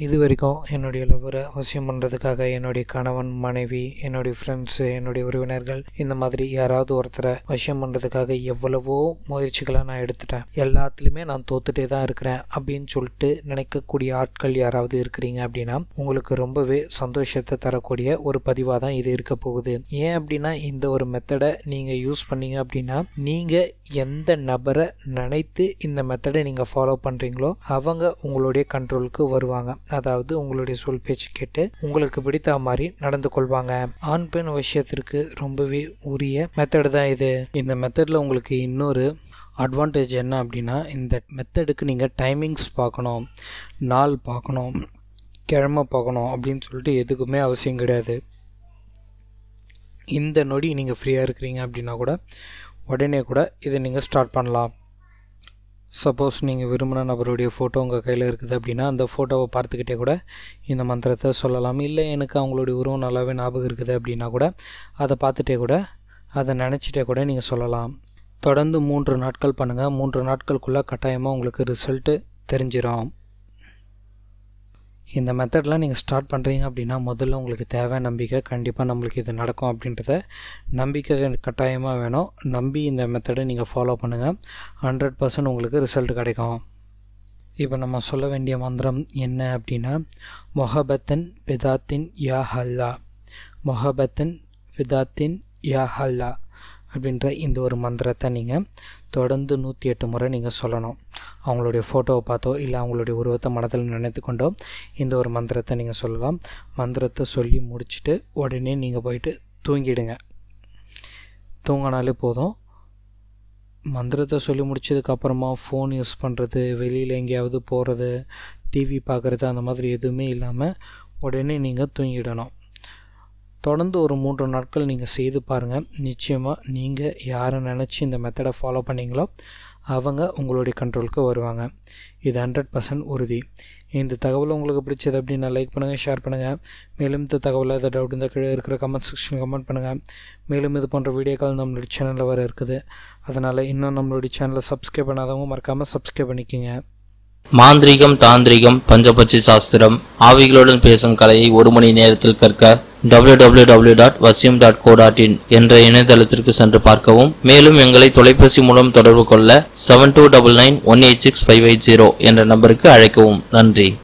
இது வரைக்கும் என்னுடைய லவ்வரை வசியம் பண்ணுறதுக்காக என்னுடைய கணவன் மனைவி என்னுடைய ஃப்ரெண்ட்ஸு என்னுடைய உறவினர்கள் இந்த மாதிரி யாராவது ஒருத்தரை வசியம் பண்ணுறதுக்காக எவ்வளவோ முயற்சிகளை நான் எடுத்துட்டேன் எல்லாத்துலேயுமே நான் தோத்துட்டே தான் இருக்கிறேன் அப்படின்னு சொல்லிட்டு நினைக்கக்கூடிய ஆட்கள் யாராவது இருக்கிறீங்க அப்படின்னா உங்களுக்கு ரொம்பவே சந்தோஷத்தை தரக்கூடிய ஒரு பதிவாக தான் இது இருக்க போகுது ஏன் அப்படின்னா இந்த ஒரு மெத்தடை நீங்கள் யூஸ் பண்ணீங்க அப்படின்னா நீங்கள் எந்த நபரை நினைத்து இந்த மெத்தடை நீங்கள் ஃபாலோ பண்ணுறீங்களோ அவங்க உங்களுடைய கண்ட்ரோலுக்கு வருவாங்க அதாவது உங்களுடைய சொல் பேச்சு கேட்டு உங்களுக்கு பிடித்த மாதிரி நடந்து கொள்வாங்க ஆண் பெண் விஷயத்திற்கு ரொம்பவே உரிய மெத்தடு தான் இது இந்த மெத்தடில் உங்களுக்கு இன்னொரு அட்வான்டேஜ் என்ன அப்படின்னா இந்த மெத்தடுக்கு நீங்கள் டைமிங்ஸ் பார்க்கணும் நாள் பார்க்கணும் கிழமை பார்க்கணும் அப்படின்னு சொல்லிட்டு எதுக்குமே அவசியம் கிடையாது இந்த நொடி நீங்கள் ஃப்ரீயாக இருக்கிறீங்க அப்படின்னா கூட உடனே கூட இதை நீங்கள் ஸ்டார்ட் பண்ணலாம் சப்போஸ் நீங்கள் விரும்பின நபருடைய ஃபோட்டோ உங்கள் கையில் இருக்குது அப்படின்னா அந்த ஃபோட்டோவை பார்த்துக்கிட்டே கூட இந்த மந்திரத்தை சொல்லலாம் இல்லை எனக்கு அவங்களுடைய உருவம் நல்லாவே ஞாபகம் இருக்குது அப்படின்னா கூட அதை பார்த்துட்டே கூட அதை நினச்சிட்டே கூட நீங்கள் சொல்லலாம் தொடர்ந்து மூன்று நாட்கள் பண்ணுங்கள் மூன்று நாட்களுக்குள்ளே கட்டாயமாக உங்களுக்கு ரிசல்ட்டு தெரிஞ்சிடும் இந்த மெத்தட்லாம் நீங்கள் ஸ்டார்ட் பண்ணுறீங்க அப்படின்னா முதல்ல உங்களுக்கு தேவை நம்பிக்கை கண்டிப்பாக நம்மளுக்கு இது நடக்கும் அப்படின்றத நம்பிக்கை கட்டாயமாக வேணும் நம்பி இந்த மெத்தடை நீங்கள் ஃபாலோ பண்ணுங்கள் ஹண்ட்ரட் பர்சன்ட் உங்களுக்கு ரிசல்ட் கிடைக்கும் இப்போ நம்ம சொல்ல வேண்டிய மந்திரம் என்ன அப்படின்னா மொஹபத்தன் பிதாத்தின் யா ஹல்லா மொஹபத்தன் பிதாத்தின் யா ஹல்லா அப்படின்ற இந்த ஒரு மந்திரத்தை நீங்கள் தொடர்ந்து நூற்றி எட்டு முறை நீங்கள் சொல்லணும் அவங்களுடைய ஃபோட்டோவை பார்த்தோ இல்லை அவங்களுடைய உருவத்தை மனதில் நினைத்து கொண்டோ இந்த ஒரு மந்திரத்தை நீங்கள் சொல்லலாம் மந்திரத்தை சொல்லி முடிச்சுட்டு உடனே நீங்கள் போயிட்டு தூங்கிடுங்க தூங்கினாலே போதும் மந்திரத்தை சொல்லி முடிச்சதுக்கப்புறமா ஃபோன் யூஸ் பண்ணுறது வெளியில் எங்கேயாவது போகிறது டிவி பார்க்குறது அந்த மாதிரி எதுவுமே இல்லாமல் உடனே நீங்கள் தூங்கிடணும் தொடர்ந்து ஒரு மூன்று நாட்கள் நீங்கள் செய்து பாருங்கள் நிச்சயமாக நீங்கள் யாரை நினச்சி இந்த மெத்தடை ஃபாலோ பண்ணீங்களோ அவங்க உங்களுடைய கண்ட்ரோலுக்கு வருவாங்க இது ஹண்ட்ரட் பர்சன்ட் உறுதி இந்த தகவல் உங்களுக்கு பிடிச்சது அப்படின்னா லைக் பண்ணுங்கள் ஷேர் பண்ணுங்கள் மேலும் இந்த தகவல் ஏதாவது டவுட் இந்த கீழே இருக்கிற கமெண்ட் செக்ஷன் கமெண்ட் பண்ணுங்கள் மேலும் இது போன்ற வீடியோக்கள் நம்மளுடைய சேனலில் வர இருக்குது அதனால் இன்னும் நம்மளுடைய சேனலை சப்ஸ்கிரைப் பண்ணாதவங்க மறக்காமல் சப்ஸ்கிரைப் பண்ணிக்கோங்க மாந்திரீகம் தாந்திரிகம் பஞ்சபட்சி சாஸ்திரம் ஆவிகளுடன் பேசும் கலையை ஒரு மணி நேரத்தில் கற்க www.vasyam.co.in டாட் வசியம் டாட் கோ டாட் இன் என்ற இணையதளத்திற்கு சென்று பார்க்கவும் மேலும் எங்களை தொலைபேசி மூலம் தொடர்பு கொள்ள seven two double nine one eight six five eight zero என்ற நம்பருக்கு அழைக்கவும் நன்றி